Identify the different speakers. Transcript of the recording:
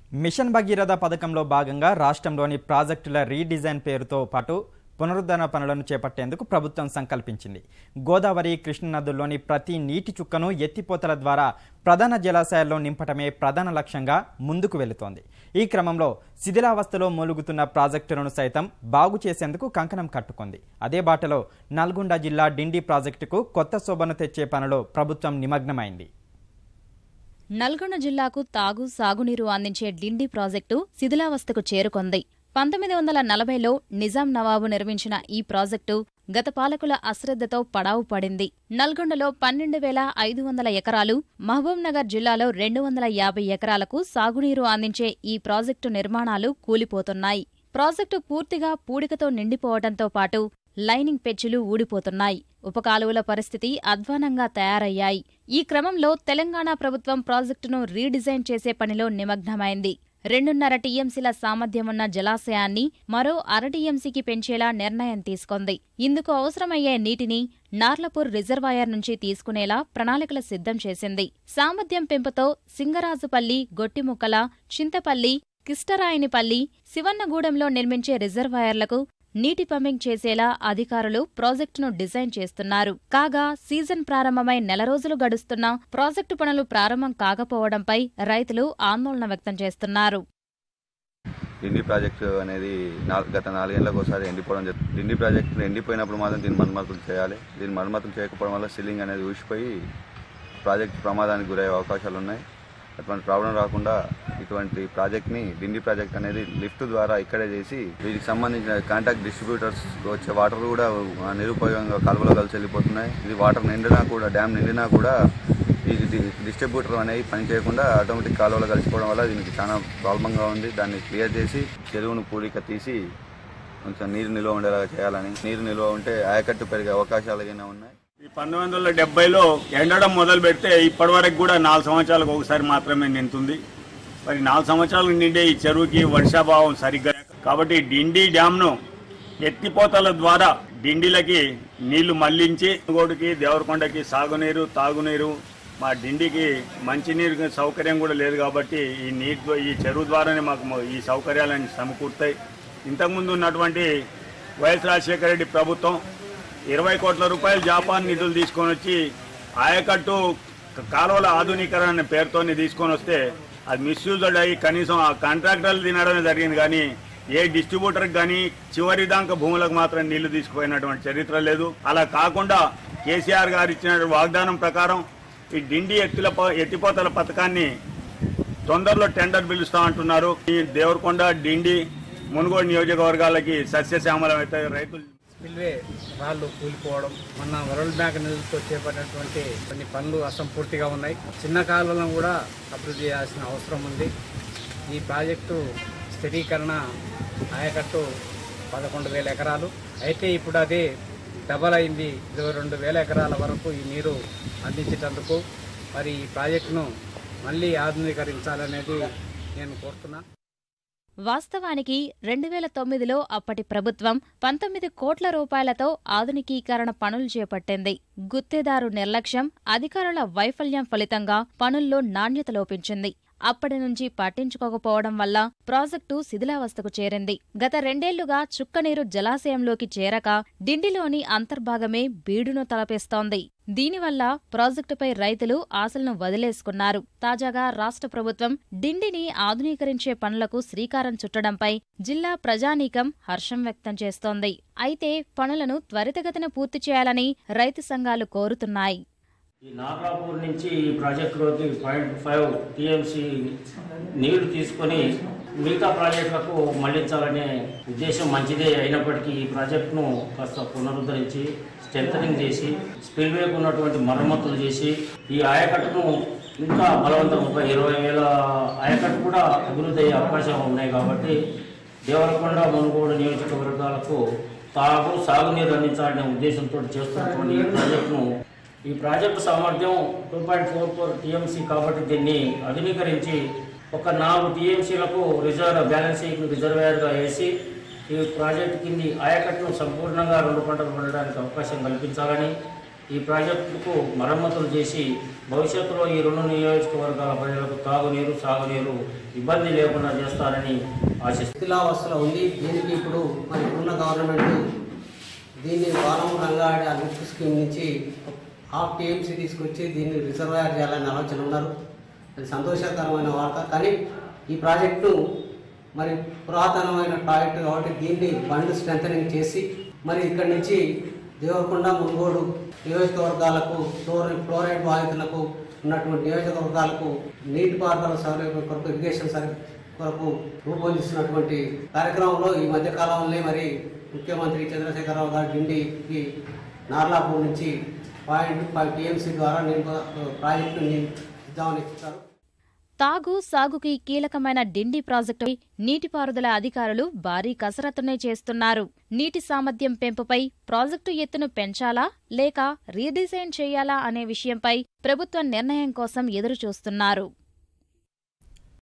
Speaker 1: machine Bhagiratha పథకంలో భాగంగా రాష్ట్రంలోని ప్రాజెక్టుల రీడిజైన్ పేరుతో పాటు పునరుద్ధరణ పనులను చేపట్టేందుకు ప్రభుత్వం సంకల్పించింది గోదావరి కృష్ణ నదుల్లోని ప్రతి నీటి చుక్కను ఎత్తిపోతల ద్వారా ప్రధాన జలాశయాల్లో నింపటమే ప్రధాన లక్ష్యంగా ముందుకు వెళుతోంది ఈ క్రమంలో శిథిలావస్థలో మూలుగుతున్న ప్రాజెక్టులను సైతం బాగు చేసేందుకు కంకణం కట్టుకుంది అదే బాటలో నల్గొండ జిల్లా డిండి ప్రాజెక్టుకు కొత్త శోభను తెచ్చే పనిలో ప్రభుత్వం నిమగ్నమైంది
Speaker 2: నల్గొండ జిల్లాకు తాగు సాగునీరు అందించే డిండి ప్రాజెక్టు శిథిలావస్థకు చేరుకొంది పంతొమ్మిది వందల నలభైలో నిజాం నవాబు నిర్మించిన ఈ ప్రాజెక్టు గత పాలకుల అశ్రద్ధతో పడావు పడింది నల్గొండలో పన్నెండు వేల ఐదు వందల ఎకరాలు మహబూబ్ నగర్ జిల్లాలో రెండు వందల యాభై ఎకరాలకు సాగునీరు అందించే ఈ ప్రాజెక్టు నిర్మాణాలు కూలిపోతున్నాయి ప్రాజెక్టు పూర్తిగా పూడికతో నిండిపోవడంతో పాటు లైనింగ్ పెచ్చులు ఊడిపోతున్నాయి ఉపకాలువల పరిస్థితి అధ్వానంగా తయారయ్యాయి ఈ క్రమంలో తెలంగాణ ప్రభుత్వం ప్రాజెక్టును రీడిజైన్ చేసే పనిలో నిమగ్నమైంది రెండున్నర టీఎంసీల సామర్థ్యమున్న జలాశయాన్ని మరో అర టీఎంసీకి పెంచేలా నిర్ణయం తీసుకొంది ఇందుకు అవసరమయ్యే నీటిని నార్లపూర్ రిజర్వాయర్ నుంచి తీసుకునేలా ప్రణాళికలు సిద్ధం చేసింది సామర్థ్యం పెంపుతో సింగరాజుపల్లి గొట్టిముక్కల చింతపల్లి కిష్టరాయనిపల్లి శివన్నగూడెంలో నిర్మించే రిజర్వాయర్లకు నీటి పంపింగ్ చేసేలా అధికారులు ప్రాజెక్టును డిజైన్ చేస్తున్నారు కాగా సీజన్ ప్రారంభమై నెల రోజులు గడుస్తున్నా ప్రాజెక్టు పనులు ప్రారంభం కాకపోవడంపై రైతులు ఆందోళన వ్యక్తం చేస్తున్నారు
Speaker 3: డిండి ప్రాజెక్టు అనేది నా- గత నాలుగేళ్లకు ఒకసారి ఎండిపోవడం జరుగుతుంది డిండి ప్రాజెక్టు ఎండిపోయినప్పుడు మాత్రం దీని మరమ్మతులు చేయాలి దీని మరమ్మతులు చేయకపోవడం వల్ల సీలింగ్ అనేది ఊసిపోయి ప్రాజెక్ట్ ప్రమాదానికి గురయ్యే అవకాశాలు ఉన్నాయి అటువంటి ప్రాబ్లం రాకుండా ఇటువంటి ప్రాజెక్ట్ని డిండి ప్రాజెక్ట్ అనేది లిఫ్ట్ ద్వారా ఇక్కడే చేసి వీటికి సంబంధించిన కాంటాక్ట్ డిస్ట్రిబ్యూటర్స్ వచ్చే వాటర్ కూడా ఆ, నిరుపయోగంగా కాలువలో కలిసి వెళ్ళిపోతున్నాయి ఇది వాటర్ నిండినా కూడా డ్యామ్ నిండినా కూడా ఈ డి- డిస్ట్రిబ్యూటర్ అనేది పని చేయకుండా ఆటోమేటిక్ కాలువలో కలిసిపోవడం వల్ల దీనికి చాలా ప్రాబ్లంగా ఉంది దాన్ని క్లియర్ చేసి చెరువును పూడిక తీసి కొంచెం నీరు నిల్వ ఉండేలాగా చేయాలని నీరు నిల్వ ఉంటే ఆయకట్టు పెరిగే అవకాశాలు ఏమైనా ఉన్నాయి
Speaker 4: ఈ పంతొమ్మిది వందల డెబ్బైలో ఎండడం మొదలు పెడితే ఇప్పటి వరకు కూడా నాలుగు సంవత్సరాలకు ఒకసారి మాత్రమే నిండుతుంది మరి నాలుగు సంవత్సరాలు నిండే ఈ చెరువుకి వర్షాభావం సరిగ్గా లేక- కాబట్టి డిండి డ్యామ్ను ఎత్తిపోతల ద్వారా డిండిలకి నీళ్లు మళ్లించి గోడుకి దేవరకొండకి సాగునీరు తాగునీరు మా డిండికి మంచినీరు సౌకర్యం కూడా లేదు కాబట్టి ఈ నీటి ద్వా- ఈ చెరువు ద్వారానే మాకు మ- ఈ సౌకర్యాలన్నీ సమకూరుతాయి ఇంతకుముందు ఉన్నటువంటి వైఎస్ రాజశేఖర రెడ్డి ప్రభుత్వం ఇరవై కోట్ల రూపాయలు జాపాన్ నిధులు తీసుకొని వచ్చి ఆయకట్టు కాలువల ఆధునీకరణ అనే పేరుతోని తీసుకొని వస్తే అది మిస్యూజ్డ్ అయ్యి కనీసం ఆ కాంట్రాక్టర్లు తినడమే జరిగింది కానీ ఏ డిస్ట్రిబ్యూటర్కి కానీ చివరి దాకా భూములకు మాత్రం నీళ్లు తీసుకుపోయినటువంటి చరిత్ర లేదు అలా కాకుండా కేసీఆర్ గారు ఇచ్చిన వాగ్దానం ప్రకారం ఈ డిండి ఎత్తుల ప- ఎత్తిపోతల పథకాన్ని తొందరలో టెండర్ పిలుస్తా అంటున్నారు ఈ దేవరకొండ డిండి మునుగోడు నియోజకవర్గాలకి సస్యశ్యామలం అయితే రైతులు
Speaker 5: స్పిల్వే రాళ్ళు కూలిపోవడం మొన్న వరల్డ్ బ్యాంక్ నిధులతో చేపట్టినటువంటి కొన్ని పనులు అసంపూర్తిగా ఉన్నాయి చిన్న కాలువలను కూడా అభివృద్ధి చేయాల్సిన అవసరం ఉంది ఈ ప్రాజెక్టు స్థిరీకరణ ఆయకట్టు పదకొండు వేల ఎకరాలు అయితే ఇప్పుడు అది డబల్ అయింది ఇరవై రెండు వేల ఎకరాల వరకు ఈ నీరు అందించేటందుకు మరి ఈ ప్రాజెక్టును మళ్ళీ ఆధునీకరించాలనేది నేను కోరుతున్నా
Speaker 2: వాస్తవానికి రెండు వేల తొమ్మిదిలో అప్పటి ప్రభుత్వం పంతొమ్మిది కోట్ల రూపాయలతో ఆధునికీకరణ పనులు చేపట్టింది గుత్తేదారు నిర్లక్ష్యం అధికారుల వైఫల్యం ఫలితంగా పనుల్లో నాణ్యత లోపించింది అప్పటి నుంచి పట్టించుకోకపోవడం వల్ల ప్రాజెక్టు శిథిలావస్థకు చేరింది గత రెండేళ్లుగా చుక్కనీరు జలాశయంలోకి చేరక డిండిలోని అంతర్భాగమే బీడును తలపిస్తోంది దీనివల్ల ప్రాజెక్టుపై రైతులు ఆశలను వదిలేసుకున్నారు తాజాగా రాష్ట్ర ప్రభుత్వం డిండిని ఆధునీకరించే పనులకు శ్రీకారం చుట్టడంపై జిల్లా ప్రజానీకం హర్షం వ్యక్తం చేస్తోంది అయితే పనులను త్వరితగతిన పూర్తి చేయాలని రైతు సంఘాలు కోరుతున్నాయి
Speaker 6: ఈ నాగాపూర్ నుంచి ఈ ప్రాజెక్టులోకి పాయింట్ ఫైవ్ టీఎంసీ నీళ్లు తీసుకొని మిగతా ప్రాజెక్టులకు మళ్లించాలనే ఉద్దేశం మంచిదే అయినప్పటికీ ఈ ప్రాజెక్టును కాస్త పునరుద్ధరించి స్ట్రెంథనింగ్ చేసి స్పిల్వేకు ఉన్నటువంటి మరమ్మతులు చేసి ఈ ఆయకట్టును ఇంకా బలవంతం ఒక ఇరవై వేల ఆయకట్టు కూడా అభివృద్ధి అయ్యే అవకాశం ఉన్నాయి కాబట్టి దేవరకొండ మునుగోడు నియోజకవర్గాలకు తాగు సాగునీరు అందించాలనే ఉద్దేశంతో చేస్తున్నటువంటి ఈ ప్రాజెక్టును ఈ ప్రాజెక్టు సామర్థ్యం two point four four TMC కాబట్టి దీన్ని ఆధునీకరించి ఒక నాలుగు టీఎంసీలకు రిజర్వ్ బ్యాలెన్సింగ్ రిజర్వేయర్గా వేసి ఈ ప్రాజెక్టు కింది ఆయకట్టును సంపూర్ణంగా రెండు పంటలు పండడానికి అవకాశం కల్పించాలని ఈ ప్రాజెక్టుకు మరమ్మతులు చేసి భవిష్యత్తులో ఈ రెండు నియోజకవర్గాల ప్రజలకు తాగునీరు సాగునీరు ఇబ్బంది లేకుండా చేస్తారని ఆశిస్తున్నాను
Speaker 7: శిథిలావస్థలో ఉంది దీనికి ఇప్పుడు మరి ఇప్పుడున్న గవర్నమెంట్ దీన్ని వారం రంగాడి ఆ లిఫ్ట్ స్కీమ్ నుంచి హాఫ్ టీఎంసీ తీసుకొచ్చి దీన్ని రిజర్వాయర్ చేయాలని ఆలోచన ఉన్నారు అది సంతోషకరమైన వార్త కానీ ఈ ప్రాజెక్టు మరి పురాతనమైన ప్రాజెక్టు కాబట్టి దీన్ని ఫండ్ స్ట్రెంథనింగ్ చేసి మరి ఇక్కడి నుంచి దేవరకొండ మునుగోడు నియోజకవర్గాలకు ఫ్లోరై ఫ్లోరైడ్ బాధితులకు ఉన్నటువంటి నియోజకవర్గాలకు నీటిపారుదల సౌలభ్యం కొరకు ఇరిగేషన్ సర్ కొరకు రూపొందిస్తున్నటువంటి కార్యక్రమంలో ఈ మధ్య కాలంలో మరి ముఖ్యమంత్రి చంద్రశేఖరరావు గారు డిండికి నార్లాపూర్ నుంచి పాయింట్ ఫైవ్ టీఎంసీ ద్వారా నేను ప్రాజెక్టుని ఇద్దామని ఇచ్చారు
Speaker 2: తాగు సాగుకి కీలకమైన డిండి ప్రాజెక్టుపై నీటిపారుదల అధికారులు భారీ కసరత్తునే చేస్తున్నారు నీటి సామర్థ్యం పెంపుపై ప్రాజెక్టు ఎత్తును పెంచాలా లేక రీడిజైన్ చేయాలా అనే విషయంపై ప్రభుత్వం నిర్ణయం కోసం ఎదురుచూస్తున్నారు